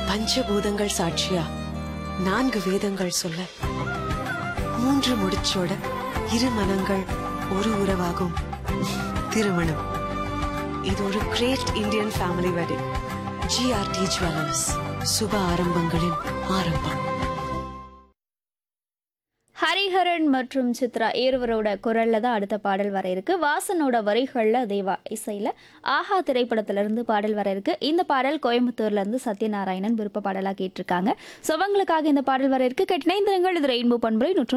பஞ்சபூதங்கள் சாட்சியா நான்கு வேதங்கள் சொல்ல மூன்று முடிச்சோட இரு மனங்கள் ஒரு உறவாகும் திருமணம் இது ஒரு great Indian family wedding GRT Jewellers சுப ஆரம்பங்களின் ஆரம்பம் ஹரிஹரன் மற்றும் சித்ரா இருவரோட குரல்ல தான் அடுத்த பாடல் வர இருக்கு வாசனோட வரிகள்ல தேவா இசையில ஆஹா திரைப்படத்திலிருந்து பாடல் வர இருக்கு இந்த பாடல் கோயம்புத்தூர்ல இருந்து சத்யநாராயணன் விருப்ப பாடலா கேட்டிருக்காங்க ஸோ அவங்களுக்காக இந்த பாடல் வர இருக்கு கெட்டினைந்திரங்கள் இது ரெயின்போ பண்புரை நூற்று